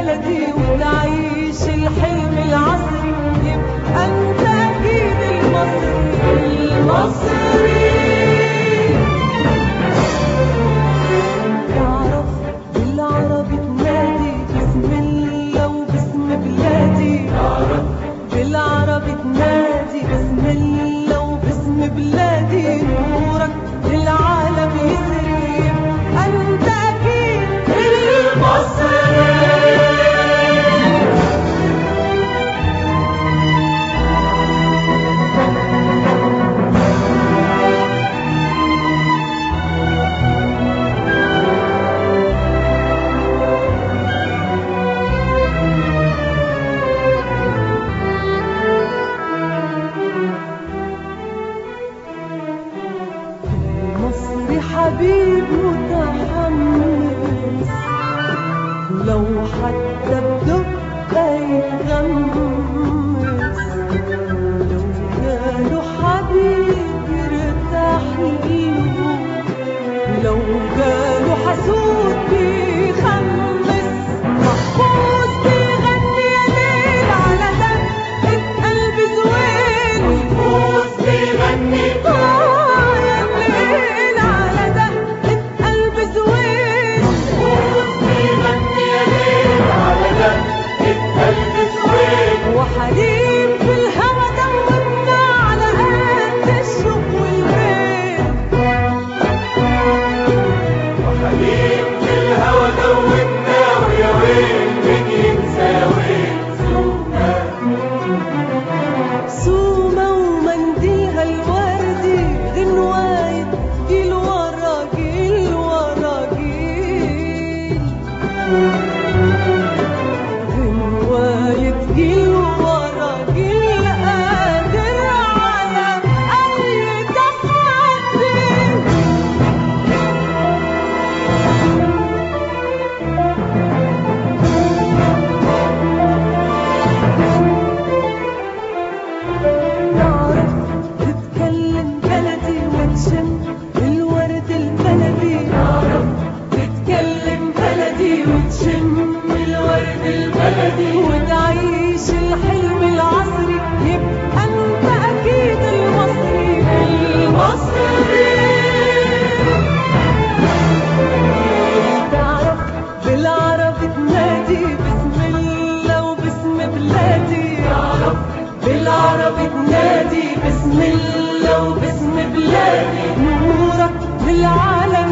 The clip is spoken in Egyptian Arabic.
بلدي وتعيش الحلم العصري يبقى انت اكيد المصري المصري تعرف بالعربي تنادي بسم الله وباسم بلادي بالعربي تنادي بسم الله وباسم بلادي نورك للعالم يسري انت اكيد المصري مصري حبيب متحمس لو حتى بدقة يتغمس لو جاله حبيب يرتاح له لو جاله حسود بيخمس محفوظ بيغني يا ليل على دقة قلب زوين ويفوز بيغني آه يا ليل على دقة قلب زوين ويفوز بيغني يا ليل على دقة قلب زوين وحليم في الهوى دوبنا على قد الشوق والبيت وحبيب في الهوى دوبنا ويا ويل من ينسى وين سومة ومنديلها الوردي غنواية جيل ورا جيل ورا جيل غنواية جيل ورا جيل قادر على أي تحدي تعرف تتكلم بلدي وتشم الورد البلدي تعرف تتكلم بلدي وتشم الورد البلدي وتعيش الحلم العصري يبقى انت اكيد المصري المصري تعرف بالعربي تنادي بسم الله وباسم بلادي تعرف بالعربي تنادي بسم الله وباسم بلادي نورك للعالم